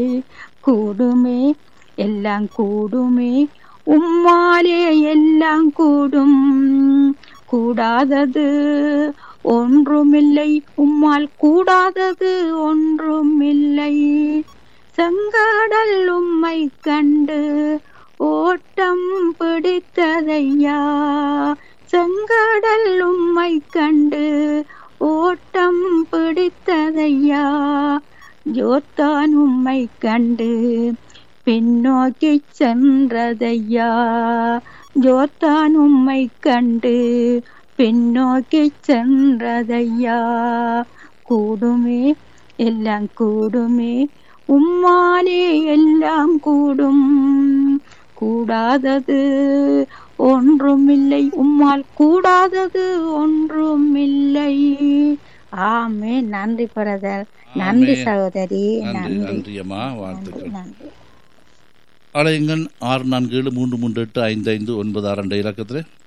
கூடுமே எல்லாம் கூடுமே உம்மாலே எல்லாம் கூடும் கூடாதது ஒன்றுமில்லை உம்மால் கூடாதது ஒன்றுமில்லை செங்கடல் உம்மை கண்டு ஓட்டம் பிடித்ததையா செங்கடல் உம்மை கண்டு ஓட்டம் பிடித்ததையா ஜோத்தான் உம்மை கண்டு பின்னோக்கி சென்றதையா ஜோத்தான் உம்மை கண்டு பின்னோக்கி சென்றதையா கூடுமே எல்லாம் கூடுமே உம்மாலே எல்லாம் கூடும் கூடாதது ஒன்றுமில்லை உம்மால் கூடாதது ஒன்றுமில்லை ஆமே நன்றி பிரதர் நன்றி ஆமென். சகோதரி நன்றி நன்றி நன்றி அம்மா நன்றி வாழ்த்துக்கள் நன்றி அலையுங்கள் ஆறு நான்கு ஏழு மூன்று மூன்று எட்டு ஐந்து ஐந்து ஒன்பது ஆறு என்ற இலக்கத்தில்